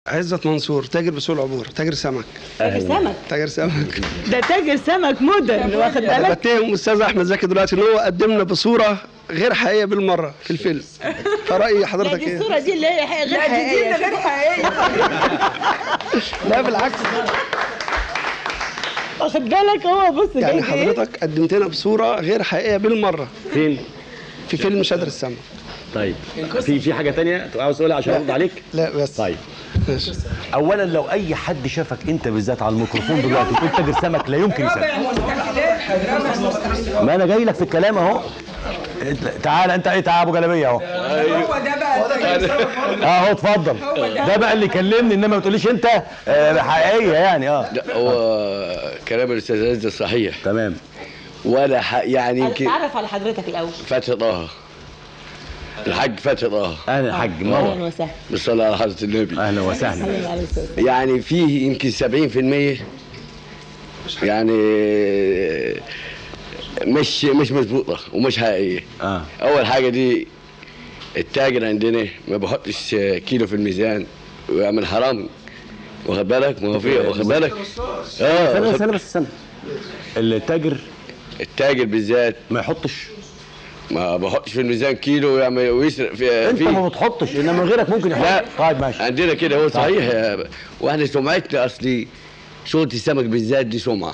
عزت منصور تاجر بسوق العبور تاجر سمك تاجر سمك تاجر سمك ده تاجر سمك مدن واخد انا بالك بتهم استاذ احمد زكي دلوقتي ان هو قدمنا بصوره غير حقيقيه بالمره في الفيلم فراي لا حضرتك دي ايه الصورة دي اللي هي حقيقة- غير لا دي دي حقيقية غير حقيقيه لا بالعكس واخد بالك هو بص يعني جايب ايه حضرتك قدمت لنا بصوره غير حقيقيه بالمره فين في فيلم شادر السمك طيب في في حاجه تانية تبقى عاوز تقولها عشان ارد عليك لا بس طيب ماشي اولا لو اي حد شافك انت بالذات على الميكروفون دلوقتي وتقول تاجر سمك لا يمكن يصدق ما انا جاي لك في الكلام اهو انت- تعال انت ايه تعال ابو جلابيه اهو هو ده بقى اهو اتفضل ده بقى اللي كلمني انما ما تقوليش انت آه، حقيقيه يعني اه لا هو كلام الاستاذ عز صحيح تمام ولا ح... يعني يمكن تعرف على حضرتك الاول فتحي طه الحاج فتحي طه انا الحاج اهلا مروه وسهلا بالصلاه على حضره النبي اهلا وسهلا اهلا على الصوت. يعني فيه يمكن 70% يعني مش مش مظبوطه ومش حقيقيه اه اول حاجه دي التاجر عندنا ما بيحطش كيلو في الميزان ويعمل حرام واخد بالك ما هو فيه واخد بالك استنى اه استنى بس استنى التاجر التاجر بالذات ما يحطش ما بحطش في الميزان كيلو ويعمل ويسرق في انت فيه. ما بتحطش انما غيرك ممكن يحط لا. طيب ماشي عندنا كده هو صحيح يا- واحنا سمعتنا اصلي شغلة السمك بالذات دي سمعة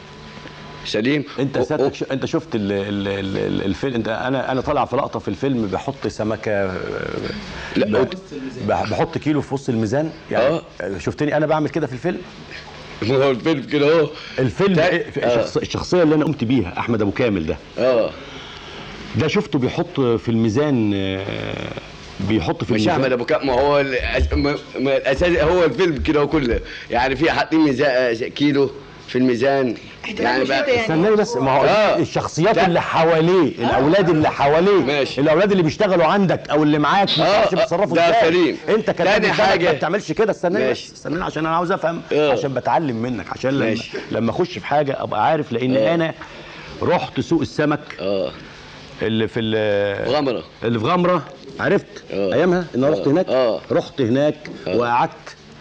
سليم انت و- ساتك ش... انت شفت ال... ال... ال... ال- الفيلم انت انا انا طالع في لقطه في الفيلم بحط سمكه لا، ب... بح- بحط كيلو في وسط الميزان يعني اه. شفتني انا بعمل كده في الفيلم ما هو الفيلم كده اهو الفيلم تا- إيه- في- اه. الشخص... الشخصيه اللي انا قمت بيها احمد ابو كامل ده اه ده شفته بيحط في الميزان آه، بيحط في مش الميزان احمد ابو كام ما هو الأس- ما- ما الاساس هو الفيلم كده هو كله يعني في حاطين ميزان كيلو في الميزان يعني بقى استناني بس ما هو اه. الشخصيات لا. اللي حواليه الاولاد اللي حواليه ماشي. الاولاد اللي بيشتغلوا عندك او اللي معاك ما اه، تعرفش اه، بيتصرفوا ده ازاي سليم. انت كلام تاني ما حاجة. بتعملش كده استناني ماشي. بس استناني عشان انا عاوز افهم اه. عشان بتعلم منك عشان لما ماشي. لما اخش في حاجه ابقى عارف لان اه. انا رحت سوق السمك اه اللي في ال- غمره اللي في غمره عرفت اه. ايامها ان انا رحت اه. هناك اه. رحت هناك وقعدت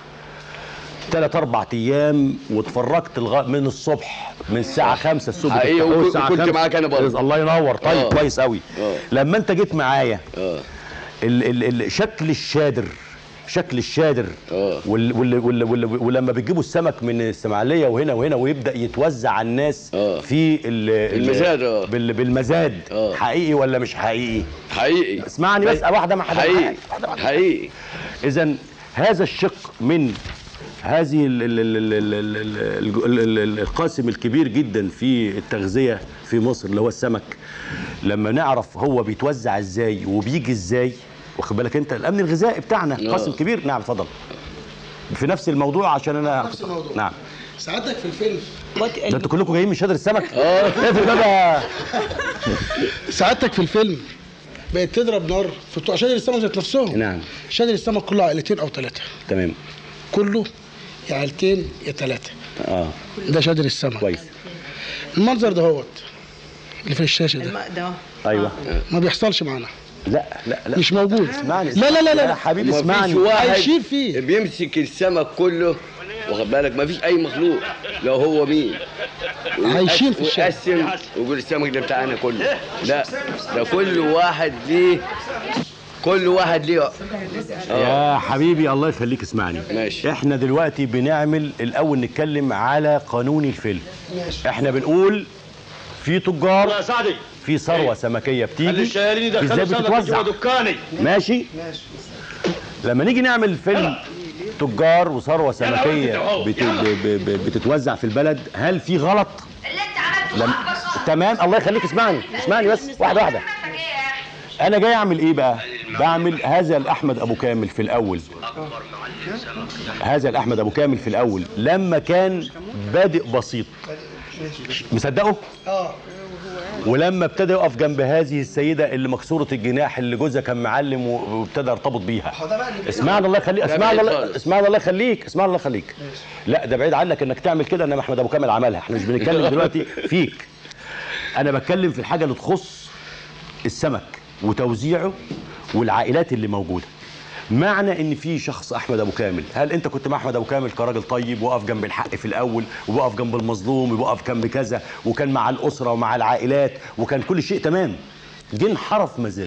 ثلاث اربع ايام واتفرجت لغايه من الصبح من الساعه 5 الصبح حقيقي تفتحوه وكنت- الساعة كنت 5. معاك أنا برضه. الله ينور طيب اه. كويس قوي اه. لما انت جيت معايا اه ال ال ال شكل الشادر شكل الشادر اه. وال وال وال وال ولما بتجيبوا السمك من الاسماعيليه وهنا وهنا ويبدا يتوزع على الناس اه. في ال ال- المزاد، اه. بال بالمزاد اه. حقيقي ولا مش حقيقي حقيقي اسمعني بس واحده مع حد حقيقي حقيقي اذا هذا الشق من هذه ال ال ال ال ال ال ال ال ال ال القاسم الكبير جدا في التغذيه في مصر اللي هو السمك لما نعرف هو بيتوزع ازاي وبيجي ازاي واخد بالك انت الامن الغذائي بتاعنا آه. قاسم كبير نعم اتفضل في نفس الموضوع عشان انا نفس الموضوع. نعم سعادتك في الفيلم ده انتوا كلكم جايين من شادر السمك اه اقفل بقى سعادتك في الفيلم بقت تضرب نار في بتوع شادر السمك ذات نفسهم نعم شادر السمك كله عائلتين او ثلاثه تمام كله يا عائلتين يا ثلاثه اه ده شادر السمك كويس المنظر ده هوت اللي في الشاشه ده الم- ده ايوه ما بيحصلش معانا لا لا لا مش موجود اسمعني لا لا لا يا لا حبيبي ما فيش اسمعني واحد عايشين فيه. بيمسك السمك كله واخد بالك ما فيش اي مخلوق لو هو مين عايشين في الشارع. ويقسم ويقول السمك ده بتاعنا كله لا ده كل واحد ليه كل واحد ليه يا حبيبي الله يخليك اسمعني ماشي. احنا دلوقتي بنعمل الاول نتكلم على قانون الفيلم احنا بنقول في تجار يا سعدي في ثروه سمكيه خلي بتيجي الشيالين ازاي يدخلوا سمك بتتوزع جوه دكاني ماشي لما نيجي نعمل فيلم تجار وثروه سمكيه بت... ب... ب... ب... بتتوزع في البلد هل في غلط لم... تمام الله يخليك اسمعني اسمعني بس واحده واحده انا جاي اعمل ايه بقى بعمل هذا الاحمد ابو كامل في الاول هذا الاحمد ابو كامل في الاول لما كان بادئ بسيط مصدقه اه ولما ابتدى يقف جنب هذه السيده اللي مكسوره الجناح اللي جوزها كان معلم و- وابتدى يرتبط بيها اسمعني الله يخليك اسمعني بعيد الله خالص. اسمعني الله يخليك اسمعني الله يخليك لا ده بعيد عنك انك تعمل كده انما احمد ابو كامل عملها احنا مش بنتكلم دلوقتي فيك انا بتكلم في الحاجه اللي تخص السمك وتوزيعه والعائلات اللي موجوده معنى ان في شخص احمد ابو كامل هل انت كنت مع احمد ابو كامل كراجل طيب وقف جنب الحق في الاول ووقف جنب المظلوم ووقف جنب كذا وكان مع الاسره ومع العائلات وكان كل شيء تمام جه انحرف مزاجه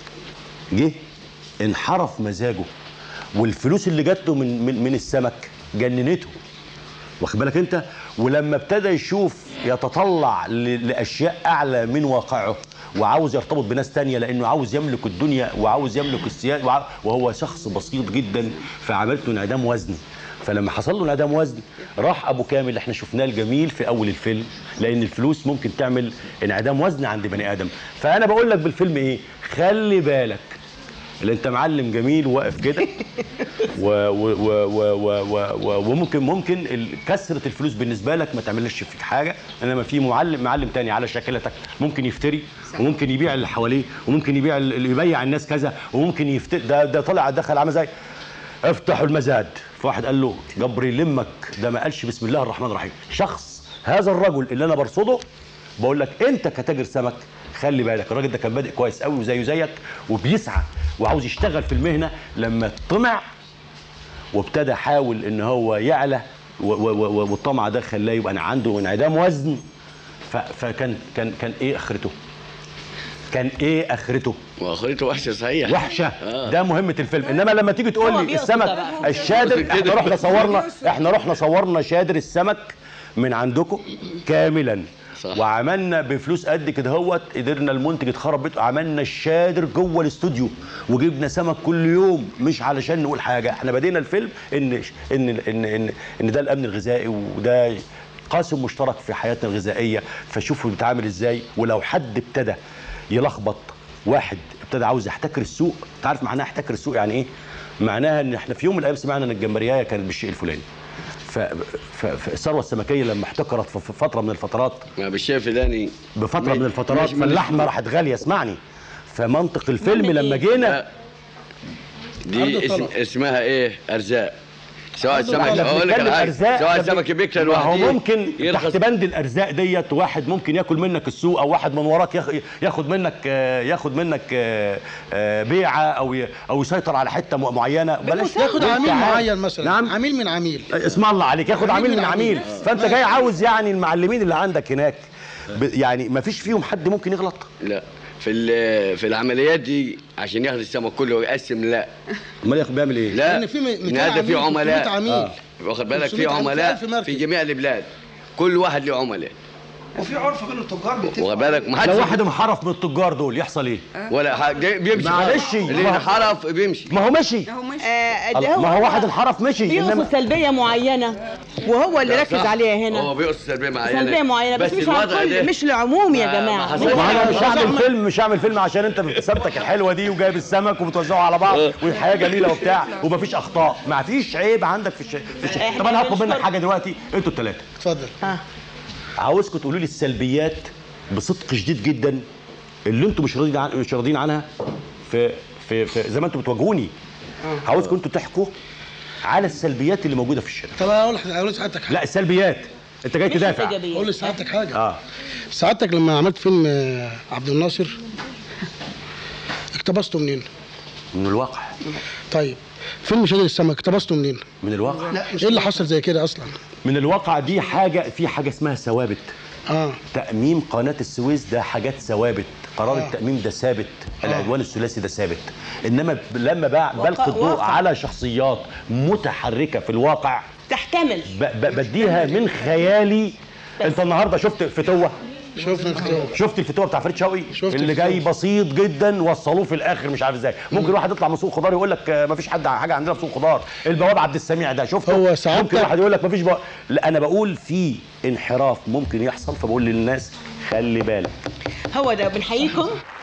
جه انحرف مزاجه والفلوس اللي جات له من من, من السمك جننته واخد بالك انت ولما ابتدى يشوف يتطلع ل- لاشياء اعلى من واقعه وعاوز يرتبط بناس تانية لانه عاوز يملك الدنيا وعاوز يملك السياسه وع- وهو شخص بسيط جدا فعملت له انعدام وزني فلما حصل له انعدام وزني راح ابو كامل اللي احنا شفناه الجميل في اول الفيلم لان الفلوس ممكن تعمل انعدام وزن عند بني ادم فانا بقول لك بالفيلم ايه خلي بالك اللي انت معلم جميل واقف كده و و و و و و و وممكن ممكن ال- كثره الفلوس بالنسبه لك ما تعملش فيك حاجه انما في معلم معلم تاني على شاكلتك ممكن يفتري وممكن يبيع اللي حواليه وممكن يبيع ال- اللي يبيع الناس كذا وممكن يفتري ده ده طلع دخل عامل زي افتحوا المزاد فواحد قال له جبري لمك ده ما قالش بسم الله الرحمن الرحيم شخص هذا الرجل اللي انا برصده بقول لك انت كتاجر سمك خلي بالك الراجل ده كان بادئ كويس قوي وزيه زيك وبيسعى وعاوز يشتغل في المهنه لما طمع وابتدى حاول ان هو يعلى و- و- و- والطمع ده خلاه يبقى أنا عنده انعدام وزن ف- فكان كان كان ايه اخرته؟ كان ايه اخرته؟ واخرته وحشه صحيح وحشه آه. ده مهمه الفيلم انما لما تيجي تقول هو لي بيقصد السمك ده بقى. الشادر كده. احنا رحنا صورنا احنا رحنا صورنا شادر السمك من عندكم كاملا صح. وعملنا بفلوس قد كده هوت قدرنا المنتج اتخرب بيته عملنا الشادر جوه الاستوديو وجبنا سمك كل يوم مش علشان نقول حاجه احنا بدينا الفيلم ان ان ان ان, إن ده الامن الغذائي وده قاسم مشترك في حياتنا الغذائيه فشوفوا بيتعامل ازاي ولو حد ابتدى يلخبط واحد ابتدى عاوز يحتكر السوق انت عارف معناها يحتكر السوق يعني ايه معناها ان احنا في يوم من الايام سمعنا ان الجمبريه كانت بالشيء الفلاني ف- ف- فالثروه السمكيه لما احتكرت في في فتره من الفترات ما بالشيء الفلاني بفتره من- من الفترات مش من فاللحمه راحت غاليه اسمعني فمنطق الفيلم من لما إيه؟ جينا لا. دي عرض اسم وطلب. اسمها ايه ارزاق سواء عرض السمك وطلب. اقول لك بنتكلم على حاجة. أرزاق. سواء طب السمك بيكتر ما هو لوحده ممكن يرخص تحت بند الارزاق ديت واحد ممكن ياكل منك السوق او واحد من وراك ياخ- ياخد منك آه، ياخد منك آه، آه، بيعه او ي- او يسيطر على حته م- معينه بلاش ياخد أنت عميل عارف. معين مثلا نعم عميل من عميل اسم الله عليك ياخد عميل من عميل فانت جاي عاوز يعني المعلمين اللي عندك هناك ب- يعني ما فيش فيهم حد ممكن يغلط لا في ال- في العمليات دي عشان ياخد السمك كله ويقسم لا امال ياخد بيعمل ايه لا لأن في 200 إن هذا في عميل، 300 عملاء عميل. آه. واخد بالك في 500 عميل، عملاء ألف مركز. في جميع البلاد كل واحد له عملاء وفي عرف بين التجار بيتفقوا واخد بالك ما حدش لو واحد انحرف من التجار دول يحصل ايه ولا حاجة بيمشي معلش. اللي ما- انحرف بيمشي ما هو مشي آه، ده الله، ما هو واحد انحرف مشي بيقصد انما سلبيه معينه وهو اللي لا، ركز صح. عليها هو هنا بيقصد سلبيه معينه سلبيه معينه بس, مش على الوضع الكل ده مش العموم يا ما- ما جماعه حصلش. مش ما انا مش العموم. هعمل فيلم مش هعمل فيلم عشان انت بابتسامتك الحلوه دي وجايب السمك وبتوزعه على بعض والحياه جميله وبتاع ومفيش اخطاء ما فيش عيب عندك في الشيء في الشيء إحنا طب انا هطلب منك بنشكر- حاجه دلوقتي انتوا الثلاثه اتفضل ها. عاوزكم تقولوا لي السلبيات بصدق شديد جدا اللي انتوا مش راضيين عن... مش راضيين عنها في في, في زي ما انتوا بتواجهوني عاوزكم انتوا تحكوا على السلبيات اللي موجوده في الشارع طب انا اقول لك اقول لسعادتك حاجه لا السلبيات انت جاي مش تدافع الإيجابيات. اقول لسعادتك حاجه اه سعادتك لما عملت فيلم آه، عبد الناصر اقتبسته منين؟ من الواقع طيب فيلم شادي السمك اقتبسته منين؟ من الواقع ايه اللي حصل زي كده اصلا؟ من الواقع دي حاجه في حاجه اسمها ثوابت اه تأميم قناة السويس ده حاجات ثوابت قرار آه. التأميم ده ثابت العدوان الثلاثي ده ثابت إنما ب- لما بع- بلقي الضوء واقع. على شخصيات متحركة في الواقع تحتمل ب- ب- بديها من خيالي انت النهارده شفت فتوه شوفنا الفتوى شفت الفتوه بتاع فريد شوقي شفت اللي الفتوة. جاي بسيط جدا وصلوه في الاخر مش عارف ازاي ممكن واحد يطلع من سوق خضار يقول لك آه، مفيش حد حاجه عندنا في سوق خضار البواب عبد السميع ده شفته هو سعادتك- ممكن واحد يقول لك مفيش بواب لا انا بقول في انحراف ممكن يحصل فبقول للناس خلي بالك هو ده بنحييكم